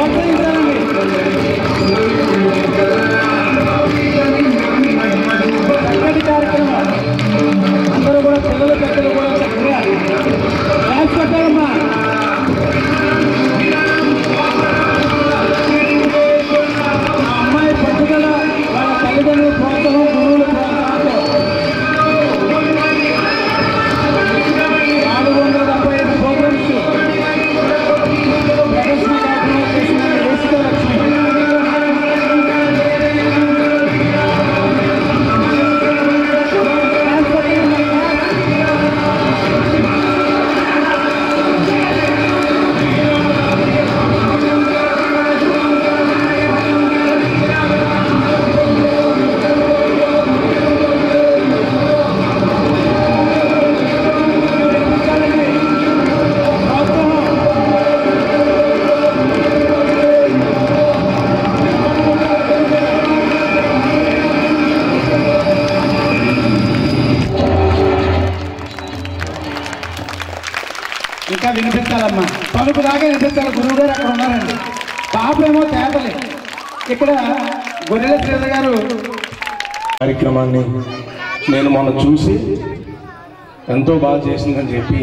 చక్కటి కార్యక్రమం అందరూ కూడా పిల్లలు పెద్దలు కూడా చక్కగా క్లాస్ పెట్టాలమ్మా ఆ అమ్మాయి పట్టుదల వాళ్ళ తల్లిదండ్రుల ప్రోత్సాహం గురువుల ప్రోత్సాహంతో నాలుగు వందల డెబ్బై ఐదు ప్రోగ్రామ్స్ ప్రదర్శన కార్యక్రమాలు చేసిన రేసిక లక్ష్మి క్లాస్ పెట్టాలమ్మా ఇంకా వినిపించాలమ్మా పలుకు దాకా వినిపించాలి గురువు గారు అక్కడ ఉన్నారండి పాపేమో తేటలే ఇక్కడ గొర్రెల శ్రీధ గారు కార్యక్రమాన్ని నేను మొన్న చూసి ఎంతో బాగా చేసిందని చెప్పి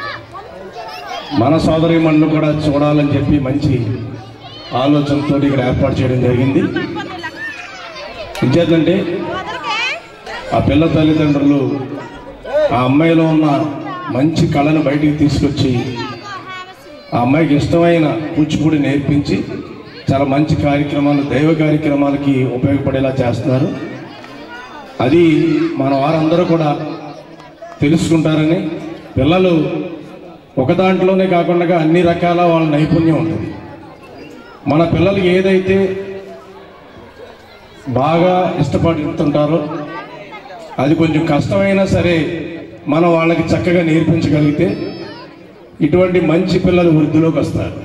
మన సోదరి మన్ను కూడా చూడాలని చెప్పి మంచి ఆలోచనతో ఇక్కడ ఏర్పాటు చేయడం జరిగింది ఇంకేంటంటే ఆ పిల్ల తల్లిదండ్రులు ఆ అమ్మాయిలో ఉన్న మంచి కళను బయటికి తీసుకొచ్చి ఆ అమ్మాయికి ఇష్టమైన కూచిపూడి నేర్పించి చాలా మంచి కార్యక్రమాలు దైవ కార్యక్రమాలకి ఉపయోగపడేలా చేస్తున్నారు అది మన వారందరూ కూడా తెలుసుకుంటారని పిల్లలు ఒక దాంట్లోనే కాకుండా అన్ని రకాల వాళ్ళ నైపుణ్యం ఉంటుంది మన పిల్లలు ఏదైతే బాగా ఇష్టపడుతుంటారో అది కొంచెం కష్టమైనా సరే మనం వాళ్ళకి చక్కగా నేర్పించగలిగితే ఇటువంటి మంచి పిల్లలు వృద్ధిలోకి వస్తారు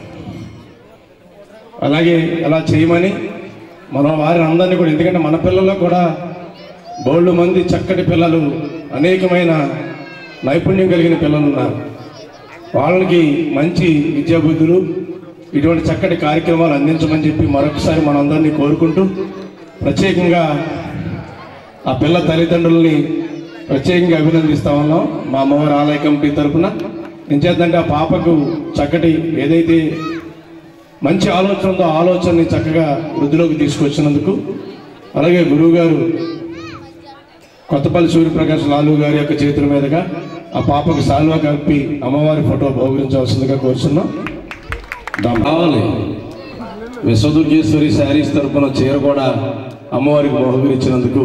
అలాగే అలా చేయమని మన వారి అందరినీ కూడా ఎందుకంటే మన పిల్లల్లో కూడా బోళ్ళు మంది చక్కటి పిల్లలు అనేకమైన నైపుణ్యం కలిగిన పిల్లలు ఉన్నారు వాళ్ళకి మంచి విద్యాబుద్ధులు ఇటువంటి చక్కటి కార్యక్రమాలు అందించమని చెప్పి మరొకసారి మనందరినీ కోరుకుంటూ ప్రత్యేకంగా ఆ పిల్ల తల్లిదండ్రుల్ని ప్రత్యేకంగా అభినందిస్తా ఉన్నాం మా అమ్మవారి ఆలయ కమిటీ తరఫున ఎంచేతంటే ఆ పాపకు చక్కటి ఏదైతే మంచి ఆలోచన ఉందో ఆ ఆలోచనని చక్కగా వృద్ధిలోకి తీసుకొచ్చినందుకు అలాగే గురువు గారు కొత్తపల్లి సూర్యప్రకాష్ లాలు గారి యొక్క చేతుల మీదుగా ఆ పాపకు సాల్వా కప్పి అమ్మవారి ఫోటో బహుకరించవలసిందిగా కోరుతున్నాం కావాలి విశ్వదుర్గేశ్వరి శారీస్ తరపున చీర కూడా అమ్మవారికి బహుకరించినందుకు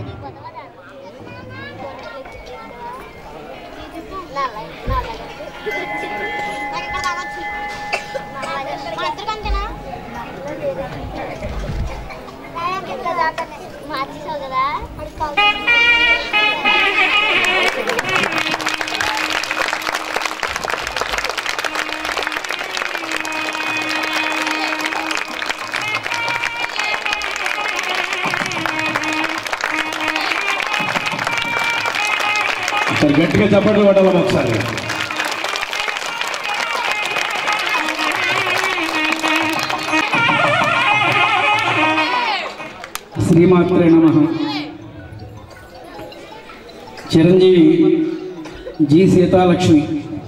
మార్చేసావు కదా సరే గట్టిగా చప్పట్లు కొట్టాలి ఒకసారి శ్రీమాత్రే నమ చిరంజీవి జి సీతాలక్ష్మి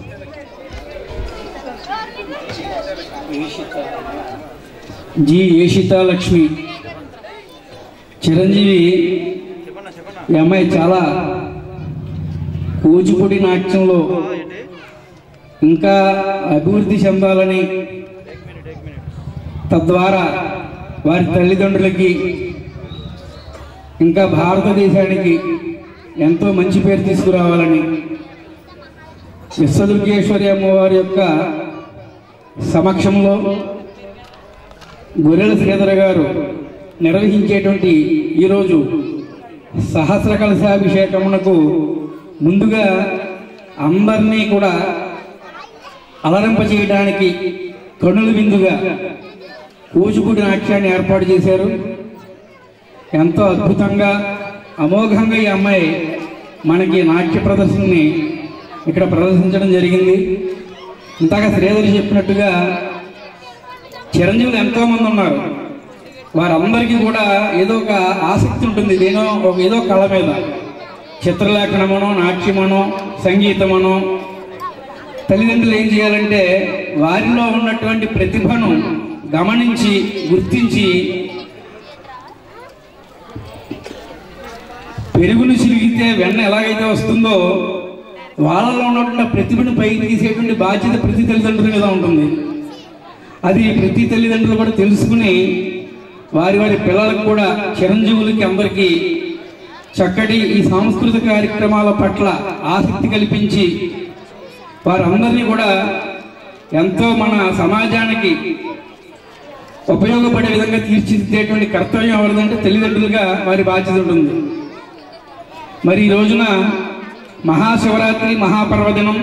జి ఏషితాలక్ష్మి చిరంజీవి ఈ అమ్మాయి చాలా కూచిపూడి నాట్యంలో ఇంకా అభివృద్ధి చెందాలని తద్వారా వారి తల్లిదండ్రులకి ఇంకా భారతదేశానికి ఎంతో మంచి పేరు తీసుకురావాలని విశ్వదుర్గేశ్వరి అమ్మవారి యొక్క సమక్షంలో గొర్రెల శ్రీధర గారు నిర్వహించేటువంటి ఈరోజు సహస్ర కలశాభిషేకమునకు ముందుగా అందరినీ కూడా అలరింపచేయడానికి కనుల విందుగా కూచిపూడి నాట్యాన్ని ఏర్పాటు చేశారు ఎంతో అద్భుతంగా అమోఘంగా ఈ అమ్మాయి మనకి నాట్య ప్రదర్శనని ఇక్కడ ప్రదర్శించడం జరిగింది ఇంతగా శ్రీధరి చెప్పినట్టుగా చిరంజీవులు ఎంతోమంది ఉన్నారు వారందరికీ కూడా ఏదో ఒక ఆసక్తి ఉంటుంది దేనో ఒక ఏదో కళ మీద చిత్రలేఖనమనో నాట్యమనో సంగీతమనో తల్లిదండ్రులు ఏం చేయాలంటే వారిలో ఉన్నటువంటి ప్రతిభను గమనించి గుర్తించి పెరుగును చిరిగితే వెన్న ఎలాగైతే వస్తుందో వాళ్ళలో ఉన్నటువంటి ప్రతిభను పైకి తీసేటువంటి బాధ్యత ప్రతి తల్లిదండ్రుల మీద ఉంటుంది అది ప్రతి తల్లిదండ్రులు కూడా తెలుసుకుని వారి వారి పిల్లలకు కూడా చిరంజీవులకి అందరికీ చక్కటి ఈ సాంస్కృతిక కార్యక్రమాల పట్ల ఆసక్తి కల్పించి వారందరినీ కూడా ఎంతో మన సమాజానికి ఉపయోగపడే విధంగా తీర్చిదిద్దేటువంటి కర్తవ్యం ఎవరిదంటే తల్లిదండ్రులుగా వారి బాధ్యత ఉంటుంది మరి ఈ రోజున మహాశివరాత్రి మహాపర్వదినం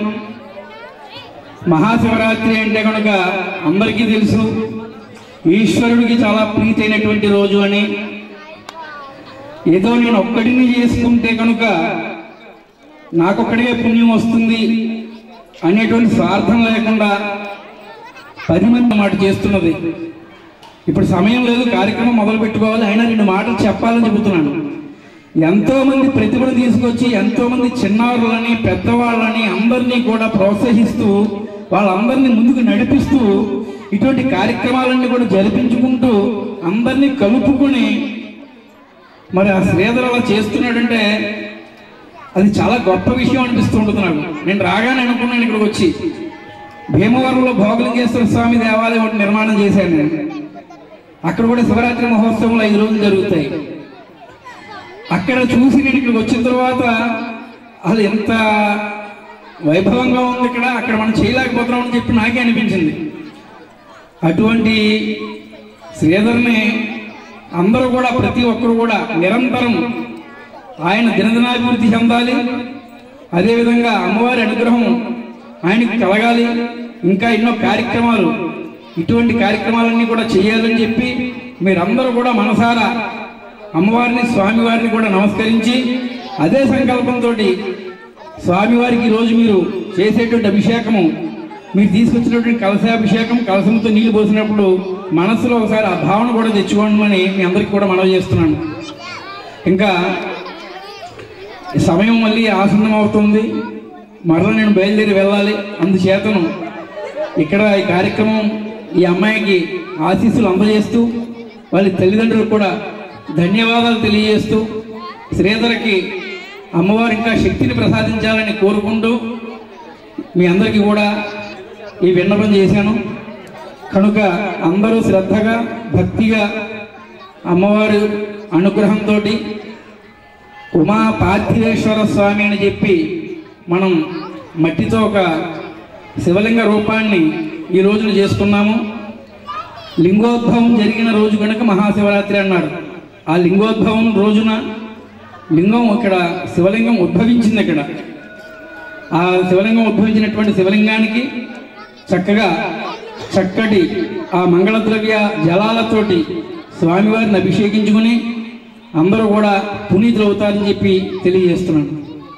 మహాశివరాత్రి అంటే కనుక అందరికీ తెలుసు ఈశ్వరుడికి చాలా ప్రీతి అయినటువంటి రోజు అని ఏదో నేను ఒక్కడిని చేసుకుంటే కనుక నాకొక్కడికే పుణ్యం వస్తుంది అనేటువంటి స్వార్థం లేకుండా పది మంది మాట చేస్తున్నది ఇప్పుడు సమయం లేదు కార్యక్రమం మొదలు పెట్టుకోవాలి అయినా రెండు మాటలు చెప్పాలని చెబుతున్నాను ఎంతో మంది ప్రతిభను తీసుకొచ్చి ఎంతో మంది చిన్నారులని పెద్దవాళ్ళని అందరినీ కూడా ప్రోత్సహిస్తూ వాళ్ళందరినీ ముందుకు నడిపిస్తూ ఇటువంటి కార్యక్రమాలన్నీ కూడా జరిపించుకుంటూ అందరినీ కలుపుకొని మరి ఆ శ్రీధర్ అలా చేస్తున్నాడంటే అది చాలా గొప్ప విషయం అనిపిస్తూ ఉంటుంది నాకు నేను రాగానే అనుకున్నాను ఇక్కడికి వచ్చి భీమవరంలో భోగలింగేశ్వర స్వామి దేవాలయం ఒకటి నిర్మాణం చేశాను నేను అక్కడ కూడా శివరాత్రి మహోత్సవంలో ఐదు రోజులు జరుగుతాయి అక్కడ చూసి నేను ఇక్కడికి వచ్చిన తర్వాత అది ఎంత వైభవంగా ఉంది ఇక్కడ అక్కడ మనం చేయలేకపోతున్నాం అని చెప్పి నాకే అనిపించింది అటువంటి శ్రీధర్ని అందరూ కూడా ప్రతి ఒక్కరు కూడా నిరంతరం ఆయన దినదినాభివృద్ధి చెందాలి అదేవిధంగా అమ్మవారి అనుగ్రహం ఆయనకి కలగాలి ఇంకా ఎన్నో కార్యక్రమాలు ఇటువంటి కార్యక్రమాలన్నీ కూడా చేయాలని చెప్పి మీరందరూ కూడా మనసారా అమ్మవారిని స్వామివారిని కూడా నమస్కరించి అదే సంకల్పంతో స్వామివారికి ఈరోజు మీరు చేసేటువంటి అభిషేకము మీరు తీసుకొచ్చినటువంటి కలశాభిషేకం కలశంతో నీళ్లు పోసినప్పుడు మనసులో ఒకసారి ఆ భావన కూడా తెచ్చుకోండి మీ అందరికీ కూడా మనవి చేస్తున్నాను ఇంకా ఈ సమయం మళ్ళీ ఆసన్నం అవుతుంది మరలా నేను బయలుదేరి వెళ్ళాలి అందుచేతను ఇక్కడ ఈ కార్యక్రమం ఈ అమ్మాయికి ఆశీస్సులు అందజేస్తూ వాళ్ళ తల్లిదండ్రులకు కూడా ధన్యవాదాలు తెలియజేస్తూ శ్రీధర్కి అమ్మవారు ఇంకా శక్తిని ప్రసాదించాలని కోరుకుంటూ మీ అందరికీ కూడా ఈ విన్నపం చేశాను కనుక అందరూ శ్రద్ధగా భక్తిగా అమ్మవారి అనుగ్రహంతో ఉమా పార్థివేశ్వర స్వామి అని చెప్పి మనం మట్టితో ఒక శివలింగ రూపాన్ని ఈ రోజున చేసుకున్నాము లింగోద్భవం జరిగిన రోజు కనుక మహాశివరాత్రి అన్నాడు ఆ లింగోద్భవం రోజున లింగం ఇక్కడ శివలింగం ఉద్భవించింది ఇక్కడ ఆ శివలింగం ఉద్భవించినటువంటి శివలింగానికి చక్కగా చక్కటి ఆ మంగళద్రవ్య జలాలతోటి స్వామివారిని అభిషేకించుకుని అందరూ కూడా పునీతులు అవుతారని చెప్పి తెలియజేస్తున్నాను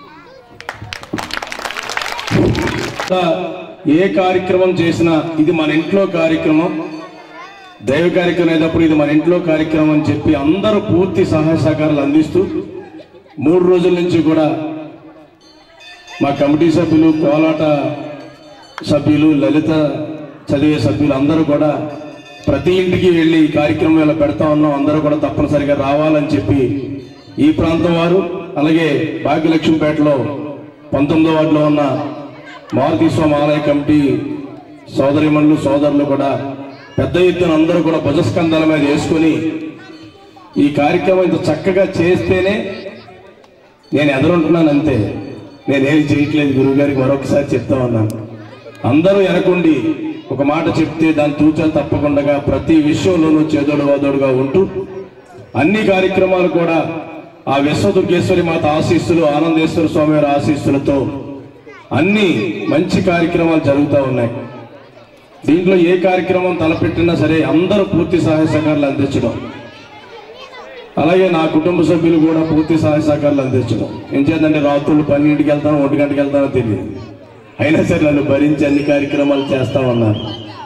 ఇంకా ఏ కార్యక్రమం చేసినా ఇది మన ఇంట్లో కార్యక్రమం దైవ కార్యక్రమం అయినప్పుడు ఇది మన ఇంట్లో కార్యక్రమం అని చెప్పి అందరూ పూర్తి సహాయ సహకారాలు అందిస్తూ మూడు రోజుల నుంచి కూడా మా కమిటీ సభ్యులు కోలాట సభ్యులు లలిత చదివే సభ్యులు అందరూ కూడా ప్రతి ఇంటికి వెళ్ళి ఈ కార్యక్రమం ఇలా పెడతా ఉన్నాం అందరూ కూడా తప్పనిసరిగా రావాలని చెప్పి ఈ ప్రాంతం వారు అలాగే భాగ్యలక్ష్మీపేటలో పంతొమ్మిదో వార్డులో ఉన్న మారుతి స్వామి ఆలయ కమిటీ సోదరిమణులు సోదరులు కూడా పెద్ద ఎత్తున అందరూ కూడా భుజస్కంధాల మీద వేసుకొని ఈ కార్యక్రమం ఇంత చక్కగా చేస్తేనే నేను ఎదురుంటున్నాను అంతే నేనేమి చేయట్లేదు గురువు గారికి మరొకసారి చెప్తా ఉన్నాను అందరూ ఎనకుండి ఒక మాట చెప్తే దాన్ని తూచా తప్పకుండా ప్రతి విషయంలోనూ చేదోడు వాదోడుగా ఉంటూ అన్ని కార్యక్రమాలు కూడా ఆ విశ్వదుర్గేశ్వరి మాత ఆశీస్సులు ఆనందేశ్వర స్వామి వారి ఆశీస్సులతో అన్ని మంచి కార్యక్రమాలు జరుగుతూ ఉన్నాయి దీంట్లో ఏ కార్యక్రమం తలపెట్టినా సరే అందరూ పూర్తి సహాయ సహకారాలు అందించడం అలాగే నా కుటుంబ సభ్యులు కూడా పూర్తి సహాయ సహకారాలు అందించడం ఏం చేద్దంటే రాత్రులు పన్నెండుకి వెళ్తాను ఒంటి గంటకి వెళ్తానో తెలియదు అయినా సరే నన్ను భరించి అన్ని కార్యక్రమాలు చేస్తా ఉన్నారు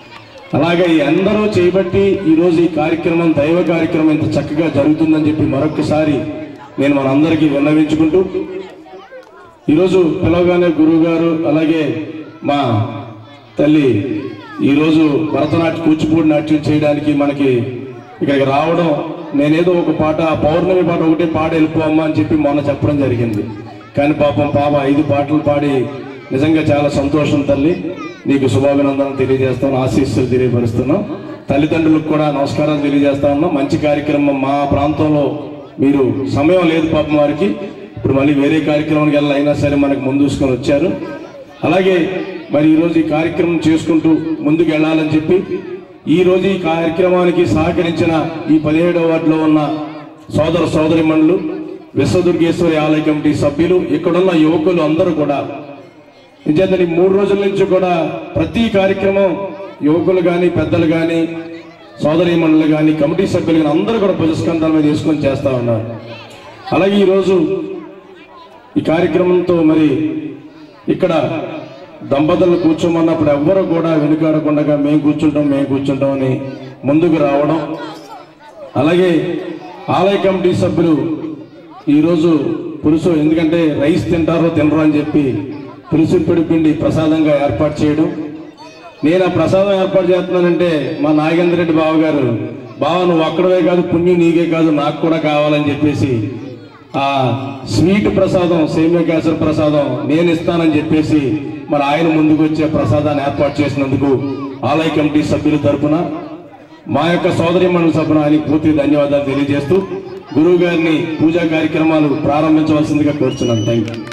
అలాగే ఈ అందరూ చేయబట్టి ఈరోజు ఈ కార్యక్రమం దైవ కార్యక్రమం ఇంత చక్కగా జరుగుతుందని చెప్పి మరొకసారి నేను మనందరికీ విన్నవించుకుంటూ ఈరోజు పిలవగానే గురువు గారు అలాగే మా తల్లి ఈరోజు భరతనాట్య కూచిపూడి నాట్యం చేయడానికి మనకి ఇక్కడికి రావడం నేనేదో ఒక పాట ఆ పౌర్ణమి పాట ఒకటే పాట వెళ్ళిపోమ్మా అని చెప్పి మొన్న చెప్పడం జరిగింది కానీ పాపం పాప ఐదు పాటలు పాడి నిజంగా చాలా సంతోషం తల్లి నీకు శుభాభినందనలు తెలియజేస్తాను ఆశీస్సులు తెలియపరుస్తున్నాం తల్లిదండ్రులకు కూడా నమస్కారాలు తెలియజేస్తా ఉన్నాం మంచి కార్యక్రమం మా ప్రాంతంలో మీరు సమయం లేదు పాపం వారికి ఇప్పుడు మళ్ళీ వేరే కార్యక్రమానికి వెళ్ళి అయినా సరే మనకు ముందు చూసుకొని వచ్చారు అలాగే మరి ఈరోజు ఈ కార్యక్రమం చేసుకుంటూ ముందుకు వెళ్ళాలని చెప్పి ఈ రోజు ఈ కార్యక్రమానికి సహకరించిన ఈ పదిహేడవ వార్డులో ఉన్న సోదర సోదరి విశ్వదుర్గేశ్వరి ఆలయ కమిటీ సభ్యులు ఇక్కడున్న యువకులు అందరూ కూడా నిజంగా ఈ మూడు రోజుల నుంచి కూడా ప్రతి కార్యక్రమం యువకులు కానీ పెద్దలు కానీ సోదరీమణులు కానీ కమిటీ సభ్యులు కానీ అందరూ కూడా భుజస్కంధాల మీద తీసుకొని చేస్తా ఉన్నారు అలాగే ఈరోజు ఈ కార్యక్రమంతో మరి ఇక్కడ దంపతులు కూర్చోమన్నప్పుడు ఎవ్వరు కూడా వెనుకాడకుండా మేము కూర్చుంటాం మేము కూర్చుంటాం అని ముందుకు రావడం అలాగే ఆలయ కమిటీ సభ్యులు ఈరోజు పులుసు ఎందుకంటే రైస్ తింటారో తినరో అని చెప్పి పులుసు పొడి పిండి ప్రసాదంగా ఏర్పాటు చేయడం నేను ఆ ప్రసాదం ఏర్పాటు చేస్తున్నానంటే మా నాగేంద్ర రెడ్డి బావ గారు బావ నువ్వు అక్కడవే కాదు పుణ్యం నీకే కాదు నాకు కూడా కావాలని చెప్పేసి ఆ స్వీట్ ప్రసాదం సేమియా కేసర ప్రసాదం నేను ఇస్తానని చెప్పేసి మరి ఆయన ముందుకు వచ్చే ప్రసాదాన్ని ఏర్పాటు చేసినందుకు ఆలయ కమిటీ సభ్యుల తరపున మా యొక్క సోదరి మండలి సభ్యున ఆయనకి పూర్తి ధన్యవాదాలు తెలియజేస్తూ గురువు గారిని పూజా కార్యక్రమాలు ప్రారంభించవలసిందిగా కోరుతున్నాను థ్యాంక్ యూ